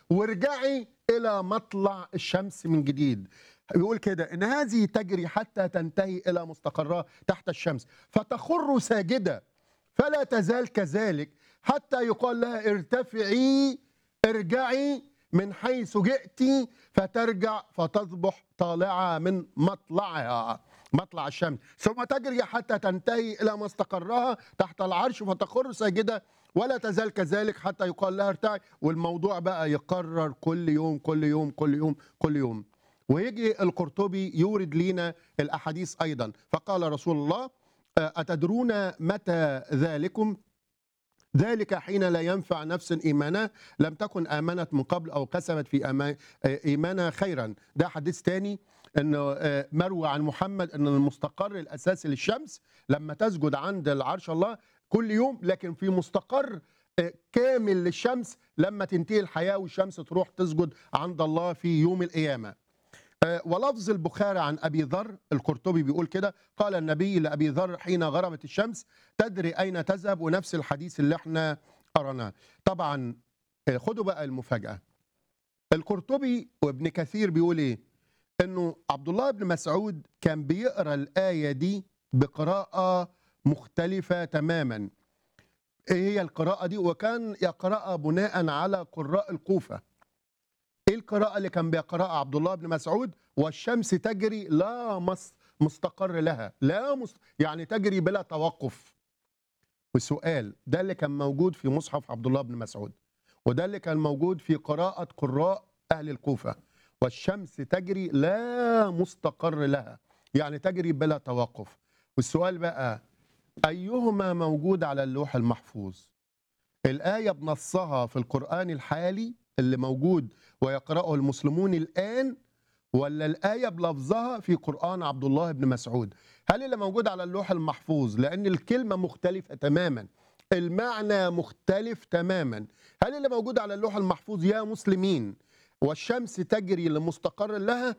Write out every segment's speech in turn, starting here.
وارجعي الى مطلع الشمس من جديد بيقول كده ان هذه تجري حتى تنتهي الى مستقرها تحت الشمس فتخر ساجده فلا تزال كذلك حتى يقال لها ارتفعي ارجعي من حيث جئت فترجع فتصبح طالعه من مطلعها مطلع الشمس ثم تجري حتى تنتهي الى مستقرها تحت العرش فتخر ساجده ولا تزال كذلك حتى يقال لها ارتعي والموضوع بقى يقرر كل يوم كل يوم كل يوم كل يوم ويجي القرطبي يورد لنا الاحاديث ايضا فقال رسول الله اتدرون متى ذلكم ذلك حين لا ينفع نفس ايمانها لم تكن امنت من قبل او كسبت في أما- ايمانها خيرا ده حديث تاني انه آه، مروي عن محمد ان المستقر الاساسي للشمس لما تسجد عند العرش الله كل يوم لكن في مستقر آه، كامل للشمس لما تنتهي الحياه والشمس تروح تسجد عند الله في يوم القيامه آه، ولفظ البخاري عن ابي ذر القرطبي بيقول كده قال النبي لابي ذر حين غربت الشمس تدري اين تذهب ونفس الحديث اللي احنا قرناه طبعا آه، خدوا بقى المفاجاه القرطبي وابن كثير بيقول ايه انه عبد الله بن مسعود كان بيقرا الايه دي بقراءه مختلفه تماما ايه هي القراءه دي وكان يقراها بناء على قراء الكوفه ايه القراءة اللي كان بيقرأها عبد الله بن مسعود والشمس تجري لا مس مستقر لها لا مست... يعني تجري بلا توقف والسؤال ده اللي كان موجود في مصحف عبد الله بن مسعود وده اللي كان موجود في قراءة قراء أهل الكوفة والشمس تجري لا مستقر لها يعني تجري بلا توقف والسؤال بقى أيهما موجود على اللوح المحفوظ الآية بنصها في القرآن الحالي اللي موجود ويقرأه المسلمون الآن ولا الآية بلفظها في قرآن عبد الله بن مسعود هل اللي موجود على اللوح المحفوظ لأن الكلمة مختلفة تماما المعنى مختلف تماما هل اللي موجود على اللوح المحفوظ يا مسلمين والشمس تجري لمستقر لها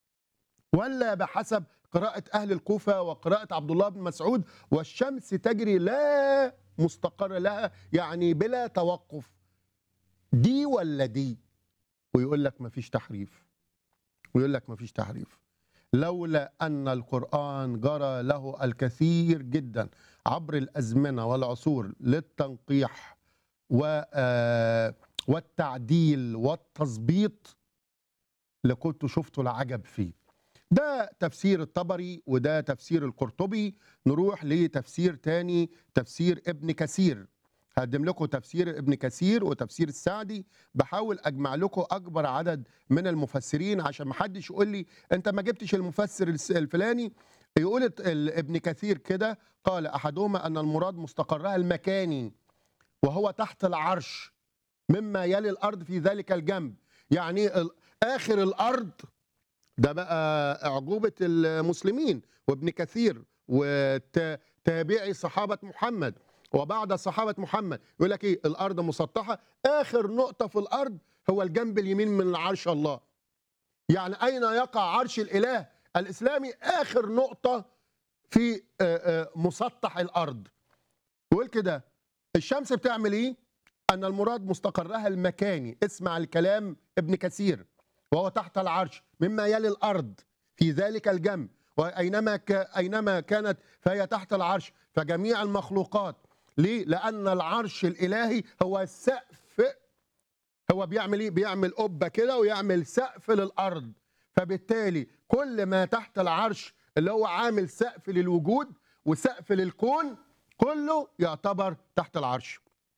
ولا بحسب قراءة أهل الكوفة وقراءة عبد الله بن مسعود والشمس تجري لا مستقر لها يعني بلا توقف دي ولا دي ويقول لك مفيش تحريف ويقول لك مفيش تحريف لولا أن القرآن جرى له الكثير جدا عبر الأزمنة والعصور للتنقيح و آه، والتعديل والتظبيط لكنت شفت العجب فيه ده تفسير الطبري وده تفسير القرطبي نروح لتفسير تاني تفسير ابن كثير هقدم لكم تفسير ابن كثير وتفسير السعدي بحاول اجمع لكم اكبر عدد من المفسرين عشان ما حدش يقول لي انت ما جبتش المفسر الس- الفلاني يقول الت- ال- ابن كثير كده قال احدهما ان المراد مستقرها المكاني وهو تحت العرش مما يلي الارض في ذلك الجنب يعني ال- اخر الارض ده بقى اعجوبه المسلمين وابن كثير وتابعي صحابه محمد وبعد صحابه محمد يقول لك ايه الارض مسطحه اخر نقطه في الارض هو الجنب اليمين من عرش الله يعني اين يقع عرش الاله الاسلامي اخر نقطه في آه، آه، مسطح الارض يقول كده الشمس بتعمل ايه ان المراد مستقرها المكاني اسمع الكلام ابن كثير وهو تحت العرش مما يلي الارض في ذلك الجنب واينما ك... اينما كانت فهي تحت العرش فجميع المخلوقات ليه؟ لان العرش الالهي هو السقف هو بيعمل ايه؟ بيعمل قبه كده ويعمل سقف للارض فبالتالي كل ما تحت العرش اللي هو عامل سقف للوجود وسقف للكون كله يعتبر تحت العرش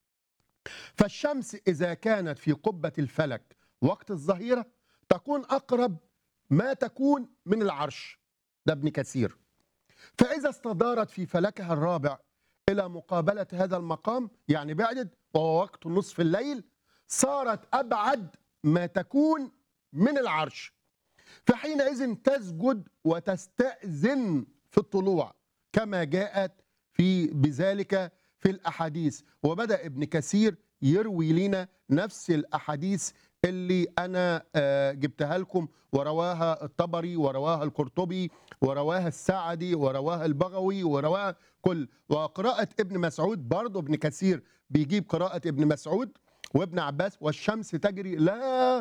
فالشمس إذا كانت في قبة الفلك وقت الظهيرة تكون أقرب ما تكون من العرش ده ابن كثير فإذا استدارت في فلكها الرابع إلى مقابلة هذا المقام يعني بعدت وهو وقت نصف الليل صارت أبعد ما تكون من العرش فحينئذ تسجد وتستأذن في الطلوع كما جاءت في بذلك في الأحاديث وبدأ ابن كثير يروي لنا نفس الأحاديث اللي أنا آه، جبتها لكم ورواها الطبري ورواها القرطبي ورواها السعدي ورواها البغوي ورواها كل وقراءة ابن مسعود برضه ابن كثير بيجيب قراءة ابن مسعود وابن عباس والشمس تجري لا